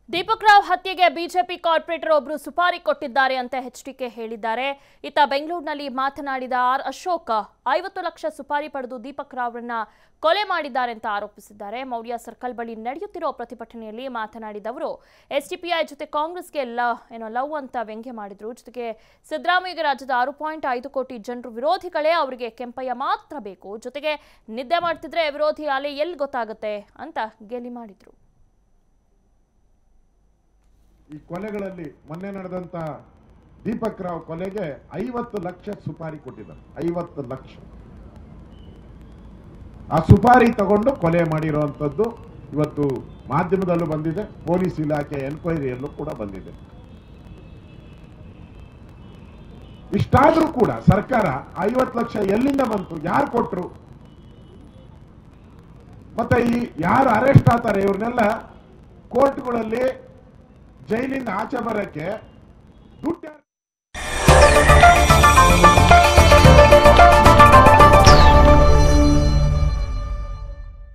ದೀಪಕ್ ರಾವ್ ಹತ್ಯೆಗೆ BJP corporate ಒಬ್ರು ಸುಪಾರಿ ಕೊಟ್ಟಿದ್ದಾರೆ ಅಂತ ಎಚ್ಡಿಕೆ ಹೇಳಿದ್ದಾರೆ ಇತ್ತ ಬೆಂಗಳೂರಿನಲ್ಲಿ ಮಾತನಾಡಿದ ಆರ್ ಅಶೋಕ್ ಐವತ್ತು ಲಕ್ಷ ಸುಪಾರಿ ಪಡೆದು ದೀಪಕ್ ರಾವ್ರನ್ನ ಕೊಲೆ ಮಾಡಿದ್ದಾರೆ ಅಂತ ಆರೋಪಿಸಿದ್ದಾರೆ ಮೌರ್ಯ ಸರ್ಕಲ್ ಬಳಿ ನಡೆಯುತ್ತಿರೋ ಪ್ರತಿಭಟನೆಯಲ್ಲಿ ಮಾತನಾಡಿದ ಅವರು ಎಸ್ಡಿಪಿಐ ಜೊತೆ ಕಾಂಗ್ರೆಸ್ಗೆ ಲ ಏನೋ ಲವ್ ಅಂತ ವ್ಯಂಗ್ಯ ಮಾಡಿದ್ರು ಜೊತೆಗೆ ಸಿದ್ದರಾಮಯ್ಯಗೆ ರಾಜ್ಯದ ಆರು ಪಾಯಿಂಟ್ ಐದು ಕೋಟಿ ಜನರು ವಿರೋಧಿಗಳೇ ಅವರಿಗೆ ಕೆಂಪಯ್ಯ ಮಾತ್ರ ಬೇಕು ಜೊತೆಗೆ ನಿದ್ದೆ ಮಾಡ್ತಿದ್ರೆ ವಿರೋಧಿ ಅಲೆ ಎಲ್ಲಿ ಗೊತ್ತಾಗುತ್ತೆ ಅಂತ ಗೇಲಿ ಮಾಡಿದ್ರು ಈ ಕೊಲೆಗಳಲ್ಲಿ ಮೊನ್ನೆ ನಡೆದಂತ ದೀಪಕ್ ರಾವ್ ಕೊಲೆಗೆ ಐವತ್ತು ಲಕ್ಷ ಸುಪಾರಿ ಕೊಟ್ಟಿದ್ದಾರೆ ಐವತ್ತು ಲಕ್ಷ ಆ ಸುಪಾರಿ ತಗೊಂಡು ಕೊಲೆ ಮಾಡಿರುವಂಥದ್ದು ಇವತ್ತು ಮಾಧ್ಯಮದಲ್ಲೂ ಬಂದಿದೆ ಪೊಲೀಸ್ ಇಲಾಖೆ ಎನ್ಕ್ವೈರಿಯಲ್ಲೂ ಕೂಡ ಬಂದಿದೆ ಇಷ್ಟಾದ್ರೂ ಕೂಡ ಸರ್ಕಾರ ಐವತ್ತು ಲಕ್ಷ ಎಲ್ಲಿಂದ ಬಂತು ಯಾರು ಕೊಟ್ರು ಮತ್ತೆ ಈ ಯಾರು ಅರೆಸ್ಟ್ ಆಗ್ತಾರೆ ಇವ್ರನ್ನೆಲ್ಲ ಕೋರ್ಟ್ಗಳಲ್ಲಿ ಜೈಲಿಂದ ಆಚೆ ಬರಕ್ಕೆ ದುಡ್ಡು ಯಾರು